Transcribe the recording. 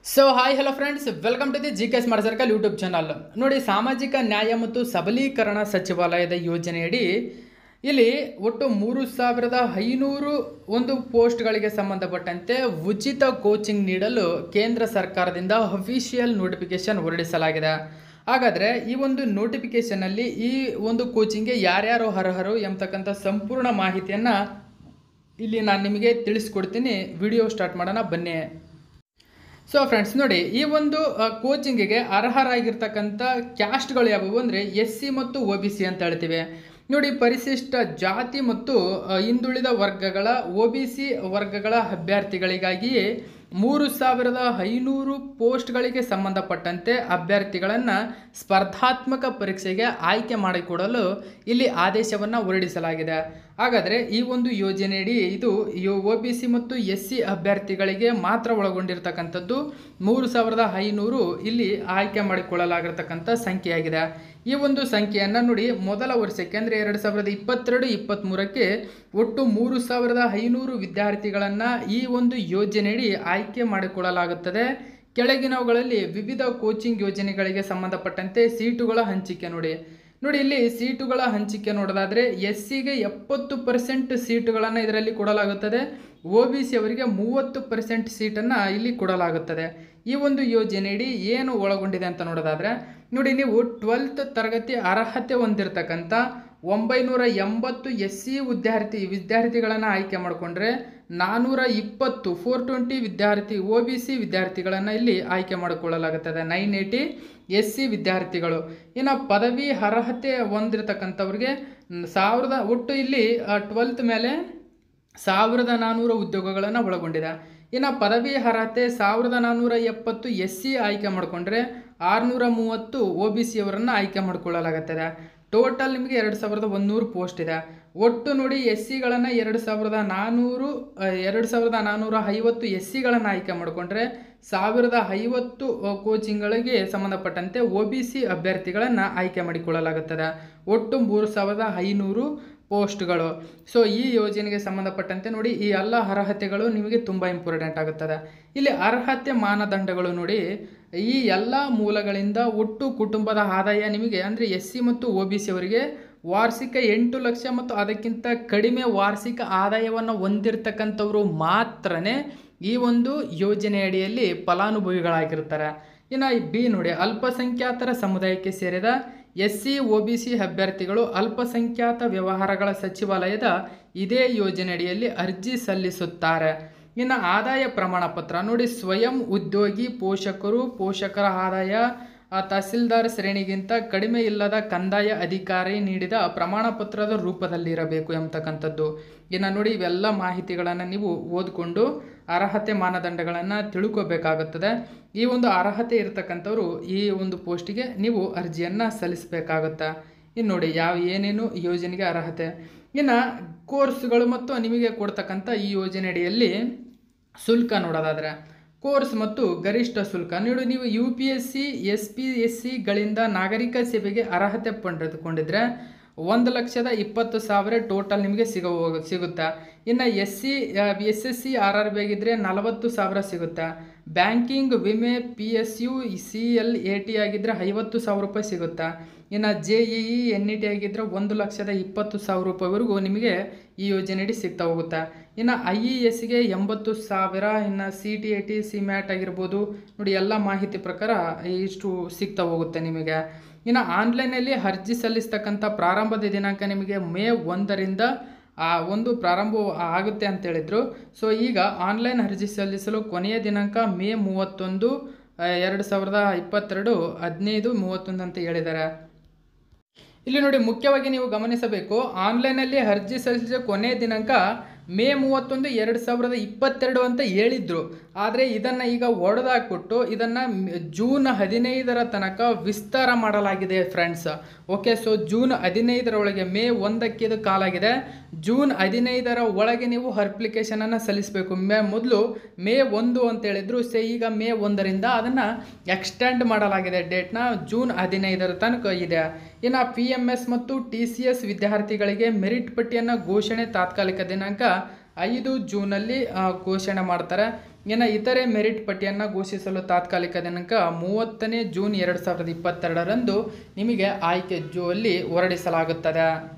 so hi hello friends welcome to the G K smart circle YouTube channel ನೋಡಿ ಸಾಮಾಜಿಕ ನ್ಯಾಯ ಮತ್ತು ಸಬಲೀಕರಣ ಸಚಿವಾಲಯದ ಯೋಜನೆಯಡಿ ಇಲ್ಲಿ ಒಟ್ಟು ಮೂರು ಸಾವಿರದ ಐನೂರು ಒಂದು ಪೋಸ್ಟ್ಗಳಿಗೆ ಸಂಬಂಧಪಟ್ಟಂತೆ ಉಚಿತ ಕೋಚಿಂಗ್ ನೀಡಲು ಕೇಂದ್ರ ಸರ್ಕಾರದಿಂದ ಅಫಿಷಿಯಲ್ ನೋಟಿಫಿಕೇಶನ್ ಹೊರಡಿಸಲಾಗಿದೆ ಹಾಗಾದರೆ ಈ ಒಂದು ನೋಟಿಫಿಕೇಶನಲ್ಲಿ ಈ ಒಂದು ಕೋಚಿಂಗ್ಗೆ ಯಾರ್ಯಾರು ಅರ್ಹರು ಎಂಬತಕ್ಕಂಥ ಸಂಪೂರ್ಣ ಮಾಹಿತಿಯನ್ನು ಇಲ್ಲಿ ನಾನು ನಿಮಗೆ ತಿಳಿಸ್ಕೊಡ್ತೀನಿ ವಿಡಿಯೋ ಸ್ಟಾರ್ಟ್ ಮಾಡೋಣ ಬನ್ನಿ ಸೊ ಫ್ರೆಂಡ್ಸ್ ನೋಡಿ ಈ ಒಂದು ಕೋಚಿಂಗಿಗೆ ಅರ್ಹರಾಗಿರ್ತಕ್ಕಂಥ ಕ್ಯಾಸ್ಟ್ಗಳು ಯಾವುವು ಅಂದರೆ ಎಸ್ ಸಿ ಮತ್ತು ಒ ಬಿ ಸಿ ಅಂತ ಹೇಳ್ತೀವಿ ನೋಡಿ ಪರಿಶಿಷ್ಟ ಜಾತಿ ಮತ್ತು ಆ, ಹಿಂದುಳಿದ ವರ್ಗಗಳ ಒ ಬಿ ಸಿ ವರ್ಗಗಳ ಅಭ್ಯರ್ಥಿಗಳಿಗಾಗಿ ಮೂರು ಸಾವಿರದ ಐನೂರು ಪೋಸ್ಟ್ಗಳಿಗೆ ಸಂಬಂಧಪಟ್ಟಂತೆ ಅಭ್ಯರ್ಥಿಗಳನ್ನು ಸ್ಪರ್ಧಾತ್ಮಕ ಪರೀಕ್ಷೆಗೆ ಆಯ್ಕೆ ಮಾಡಿಕೊಡಲು ಇಲ್ಲಿ ಆದೇಶವನ್ನು ಹೊರಡಿಸಲಾಗಿದೆ ಹಾಗಾದರೆ ಈ ಒಂದು ಯೋಜನೆಯಡಿ ಇದು ಒ ಬಿ ಸಿ ಮತ್ತು ಎಸ್ ಸಿ ಅಭ್ಯರ್ಥಿಗಳಿಗೆ ಮಾತ್ರ ಒಳಗೊಂಡಿರ್ತಕ್ಕಂಥದ್ದು ಮೂರು ಸಾವಿರದ ಐನೂರು ಇಲ್ಲಿ ಆಯ್ಕೆ ಮಾಡಿಕೊಳ್ಳಲಾಗಿರ್ತಕ್ಕಂಥ ಸಂಖ್ಯೆಯಾಗಿದೆ ಈ ಒಂದು ಸಂಖ್ಯೆಯನ್ನು ನೋಡಿ ಮೊದಲ ವರ್ಷಕ್ಕೆ ಅಂದರೆ ಎರಡು ಸಾವಿರದ ಇಪ್ಪತ್ತೆರಡು ಇಪ್ಪತ್ತ್ಮೂರಕ್ಕೆ ಒಟ್ಟು ಮೂರು ಸಾವಿರದ ಐನೂರು ವಿದ್ಯಾರ್ಥಿಗಳನ್ನು ಈ ಒಂದು ಯೋಜನೆಯಡಿ ಆಯ್ಕೆ ಮಾಡಿಕೊಳ್ಳಲಾಗುತ್ತದೆ ಕೆಳಗಿನವುಗಳಲ್ಲಿ ವಿವಿಧ ಕೋಚಿಂಗ್ ಯೋಜನೆಗಳಿಗೆ ಸಂಬಂಧಪಟ್ಟಂತೆ ಸೀಟುಗಳ ಹಂಚಿಕೆ ನೋಡಿ ನೋಡಿ ಇಲ್ಲಿ ಸೀಟುಗಳ ಹಂಚಿಕೆ ನೋಡೋದಾದರೆ ಎಸ್ ಸಿಗೆ ಎಪ್ಪತ್ತು ಪರ್ಸೆಂಟ್ ಸೀಟುಗಳನ್ನು ಇದರಲ್ಲಿ ಕೊಡಲಾಗುತ್ತದೆ ಒ ಬಿ ಸಿ ಅವರಿಗೆ ಮೂವತ್ತು ಪರ್ಸೆಂಟ್ ಸೀಟನ್ನು ಇಲ್ಲಿ ಕೊಡಲಾಗುತ್ತದೆ ಈ ಒಂದು ಯೋಜನೆಯಡಿ ಏನು ಒಳಗೊಂಡಿದೆ ಅಂತ ನೋಡೋದಾದರೆ ನೋಡಿ ನೀವು ಟ್ವೆಲ್ತ್ ತರಗತಿ ಅರ್ಹತೆ ಹೊಂದಿರತಕ್ಕಂಥ ಒಂಬೈನೂರ ಎಂಬತ್ತು ಎಸ್ ಸಿ ವಿದ್ಯಾರ್ಥಿ ವಿದ್ಯಾರ್ಥಿಗಳನ್ನು ಆಯ್ಕೆ ಮಾಡಿಕೊಂಡ್ರೆ ನಾನ್ನೂರ ಇಪ್ಪತ್ತು ಫೋರ್ ಟ್ವೆಂಟಿ ವಿದ್ಯಾರ್ಥಿ ಒ ಬಿ ಸಿ ವಿದ್ಯಾರ್ಥಿಗಳನ್ನು ಇಲ್ಲಿ ಆಯ್ಕೆ ಮಾಡಿಕೊಳ್ಳಲಾಗುತ್ತದೆ ನೈನ್ ಏಯ್ಟಿ ಎಸ್ ಸಿ ವಿದ್ಯಾರ್ಥಿಗಳು ಇನ್ನು ಪದವಿ ಅರ್ಹತೆ ಹೊಂದಿರತಕ್ಕಂಥವ್ರಿಗೆ ಸಾವಿರದ ಒಟ್ಟು ಇಲ್ಲಿ ಟ್ವೆಲ್ತ್ ಮೇಲೆ ಸಾವಿರದ ನಾನ್ನೂರು ಉದ್ಯೋಗಗಳನ್ನು ಒಳಗೊಂಡಿದೆ ಇನ್ನು ಪದವಿ ಅರ್ಹತೆ ಸಾವಿರದ ನಾನ್ನೂರ ಎಪ್ಪತ್ತು ಎಸ್ ಸಿ ಆಯ್ಕೆ ಮಾಡಿಕೊಂಡ್ರೆ ಆರುನೂರ ಮೂವತ್ತು ಒ ಬಿ ಸಿ ಅವರನ್ನು ಆಯ್ಕೆ ಮಾಡಿಕೊಳ್ಳಲಾಗುತ್ತದೆ ಟೋಟಲ್ ನಿಮಗೆ ಎರಡು ಸಾವಿರದ ಒಂದೂರು ಪೋಸ್ಟ್ ಇದೆ ಒಟ್ಟು ನೋಡಿ ಎಸ್ ಸಿಗಳನ್ನು ಎರಡು ಸಾವಿರದ ನಾನ್ನೂರು ಎರಡು ಸಾವಿರದ ನಾನ್ನೂರ ಐವತ್ತು ಎಸ್ ಸಿಗಳನ್ನು ಆಯ್ಕೆ ಮಾಡಿಕೊಂಡ್ರೆ ಸಾವಿರದ ಐವತ್ತು ಕೋಚಿಂಗ್ಗಳಿಗೆ ಸಂಬಂಧಪಟ್ಟಂತೆ ಒ ಬಿ ಸಿ ಅಭ್ಯರ್ಥಿಗಳನ್ನು ಆಯ್ಕೆ ಮಾಡಿಕೊಳ್ಳಲಾಗುತ್ತದೆ ಒಟ್ಟು ಮೂರು ಸಾವಿರದ ಐನೂರು ಪೋಸ್ಟ್ಗಳು ಸೊ ಈ ಯೋಜನೆಗೆ ಸಂಬಂಧಪಟ್ಟಂತೆ ನೋಡಿ ಈ ಎಲ್ಲ ಅರ್ಹತೆಗಳು ನಿಮಗೆ ತುಂಬ ಇಂಪಾರ್ಟೆಂಟ್ ಆಗುತ್ತದೆ ಇಲ್ಲಿ ಅರ್ಹತೆ ಮಾನದಂಡಗಳು ನೋಡಿ ಈ ಎಲ್ಲ ಮೂಲಗಳಿಂದ ಒಟ್ಟು ಕುಟುಂಬದ ಆದಾಯ ನಿಮಗೆ ಅಂದರೆ ಎಸ್ ಸಿ ಮತ್ತು ಒ ಬಿ ಸಿ ಅವರಿಗೆ ವಾರ್ಷಿಕ ಎಂಟು ಲಕ್ಷ ಮತ್ತು ಅದಕ್ಕಿಂತ ಕಡಿಮೆ ವಾರ್ಷಿಕ ಆದಾಯವನ್ನು ಹೊಂದಿರತಕ್ಕಂಥವರು ಮಾತ್ರನೇ ಈ ಒಂದು ಯೋಜನೆ ಅಡಿಯಲ್ಲಿ ಫಲಾನುಭವಿಗಳಾಗಿರ್ತಾರೆ ಇನ್ನು ಬಿ ನೋಡಿ ಅಲ್ಪಸಂಖ್ಯಾತರ ಸಮುದಾಯಕ್ಕೆ ಸೇರಿದ S C O B C ಅಭ್ಯರ್ಥಿಗಳು ಅಲ್ಪಸಂಖ್ಯಾತ ವ್ಯವಹಾರಗಳ ಸಚಿವಾಲಯದ ಇದೇ ಯೋಜನೆಯಡಿಯಲ್ಲಿ ಅರ್ಜಿ ಸಲ್ಲಿಸುತ್ತಾರೆ ಇನ್ನು ಆದಾಯ ಪ್ರಮಾಣ ಪತ್ರ ನೋಡಿ ಸ್ವಯಂ ಉದ್ಯೋಗಿ ಪೋಷಕರು ಪೋಷಕರ ಆದಾಯ ಆ, ತಹಸೀಲ್ದಾರ್ ಶ್ರೇಣಿಗಿಂತ ಕಡಿಮೆ ಇಲ್ಲದ ಕಂದಾಯ ಅಧಿಕಾರಿ ನೀಡಿದ ಪ್ರಮಾಣ ಪತ್ರದ ರೂಪದಲ್ಲಿರಬೇಕು ಎಂಬತಕ್ಕಂಥದ್ದು ಇನ್ನು ನೋಡಿ ಇವೆಲ್ಲ ಮಾಹಿತಿಗಳನ್ನು ನೀವು ಓದಿಕೊಂಡು ಅರ್ಹತೆ ಮಾನದಂಡಗಳನ್ನು ತಿಳ್ಕೋಬೇಕಾಗುತ್ತದೆ ಈ ಒಂದು ಅರ್ಹತೆ ಇರತಕ್ಕಂಥವ್ರು ಈ ಒಂದು ಪೋಸ್ಟಿಗೆ ನೀವು ಅರ್ಜಿಯನ್ನು ಸಲ್ಲಿಸಬೇಕಾಗುತ್ತೆ ಇನ್ನು ನೋಡಿ ಯಾವ ಏನೇನು ಯೋಜನೆಗೆ ಅರ್ಹತೆ ಇನ್ನು ಕೋರ್ಸ್ಗಳು ಮತ್ತು ನಿಮಗೆ ಕೊಡ್ತಕ್ಕಂಥ ಈ ಯೋಜನೆಯಡಿಯಲ್ಲಿ ಶುಲ್ಕ ನೋಡೋದಾದರೆ ಕೋರ್ಸ್ ಮತ್ತು ಗರಿಷ್ಠ ಶುಲ್ಕ ನೋಡಿ ನೀವು U P S C S P S ಸಿಗಳಿಂದ ನಾಗರಿಕ ಸೇವೆಗೆ ಅರ್ಹತೆ ಪಡೆದುಕೊಂಡಿದ್ರೆ ಒಂದು ಲಕ್ಷದ ಇಪ್ಪತ್ತು ಸಾವಿರ ಟೋಟಲ್ ನಿಮಗೆ ಸಿಗೋ ಸಿಗುತ್ತೆ ಇನ್ನು S C S S C R R B ಆಗಿದ್ದರೆ ನಲವತ್ತು ಸಾವಿರ ಸಿಗುತ್ತೆ ಬ್ಯಾಂಕಿಂಗ್ ವಿಮೆ P S U C L A T ಆಗಿದ್ದರೆ ಐವತ್ತು ಸಾವಿರ ರೂಪಾಯಿ ಸಿಗುತ್ತೆ ಇನ್ನು J E E N E T ಆಗಿದ್ದರೆ ಒಂದು ಲಕ್ಷದ ಇಪ್ಪತ್ತು ಸಾವಿರ ರೂಪಾಯಿವರೆಗೂ ನಿಮಗೆ ಈ ಯೋಜನೆಯಡಿ ಸಿಗ್ತಾ ಹೋಗುತ್ತೆ ಇನ್ನು ಐ ಇ ಎಸ್ಗೆ ಎಂಬತ್ತು ಸಾವಿರ ಇನ್ನು C T A T C MAT ಆಗಿರ್ಬೋದು ನೋಡಿ ಎಲ್ಲ ಮಾಹಿತಿ ಪ್ರಕಾರ ಇಷ್ಟು ಸಿಗ್ತಾ ಹೋಗುತ್ತೆ ನಿಮಗೆ ಇನ್ನು ಆನ್ಲೈನಲ್ಲಿ ಅರ್ಜಿ ಸಲ್ಲಿಸ್ತಕ್ಕಂಥ ಪ್ರಾರಂಭದ ದಿನಾಂಕ ನಿಮಗೆ ಮೇ ಒಂದರಿಂದ ಆ ಒಂದು ಪ್ರಾರಂಭ ಆಗುತ್ತೆ ಅಂತ ಹೇಳಿದ್ರು ಸೊ ಈಗ ಆನ್ಲೈನ್ ಅರ್ಜಿ ಸಲ್ಲಿಸಲು ಕೊನೆಯ ದಿನಾಂಕ ಮೇ ಮೂವತ್ತೊಂದು ಆ, ಎರಡು ಸಾವಿರದ ಇಪ್ಪತ್ತೆರಡು ಹದಿನೈದು ಮೂವತ್ತೊಂದು ಅಂತ ಹೇಳಿದ್ದಾರೆ ಇಲ್ಲಿ ನೋಡಿ ಮುಖ್ಯವಾಗಿ ನೀವು ಗಮನಿಸಬೇಕು ಆನ್ಲೈನಲ್ಲಿ ಅರ್ಜಿ ಸಲ್ಲಿಸಿದ ಕೊನೆಯ ದಿನಾಂಕ ಮೇ ಮೂವತ್ತೊಂದು ಎರಡು ಸಾವಿರದ ಇಪ್ಪತ್ತೆರಡು ಅಂತ ಹೇಳಿದ್ರು ಆದರೆ ಇದನ್ನು ಈಗ ಒಡೆದಾಕ್ಬಿಟ್ಟು ಇದನ್ನು ಜೂನ್ ಹದಿನೈದರ ತನಕ ವಿಸ್ತಾರ ಮಾಡಲಾಗಿದೆ ಫ್ರೆಂಡ್ಸ್ ಓಕೆ ಸೊ ಜೂನ್ ಹದಿನೈದರೊಳಗೆ ಮೇ ಒಂದಕ್ಕೆ ಇದು ಕಾಲಾಗಿದೆ ಜೂನ್ ಹದಿನೈದರ ಒಳಗೆ ನೀವು ಅಪ್ಲಿಕೇಶನನ್ನು ಸಲ್ಲಿಸಬೇಕು ಮೇ ಮೊದಲು ಮೇ ಒಂದು ಅಂತ ಹೇಳಿದ್ರು ಸೇ ಈಗ ಮೇ ಒಂದರಿಂದ ಅದನ್ನು ಎಕ್ಸ್ಟೆಂಡ್ ಮಾಡಲಾಗಿದೆ ಡೇಟ್ನ ಜೂನ್ ಹದಿನೈದರ ತನಕ ಇದೆ ಇನ್ನು ಪಿ ಎಮ್ ಎಸ್ ಮತ್ತು ಟಿ ಸಿ ಎಸ್ ವಿದ್ಯಾರ್ಥಿಗಳಿಗೆ ಮೆರಿಟ್ ಪಟ್ಟಿಯನ್ನು ಘೋಷಣೆ ತಾತ್ಕಾಲಿಕ ದಿನಾಂಕ ಐದು ಜೂನಲ್ಲಿ ಆ, ಘೋಷಣೆ ಮಾಡ್ತಾರೆ ಇನ್ನು ಇತರೆ ಮೆರಿಟ್ ಪಟ್ಟಿಯನ್ನು ಘೋಷಿಸಲು ತಾತ್ಕಾಲಿಕ ದಿನಾಂಕ ಮೂವತ್ತನೇ ಜೂನ್ ಎರಡು ಸಾವಿರದ ಇಪ್ಪತ್ತೆರಡರಂದು ನಿಮಗೆ ಆಯ್ಕೆ ಜೂ ಅಲ್ಲಿ ಹೊರಡಿಸಲಾಗುತ್ತದೆ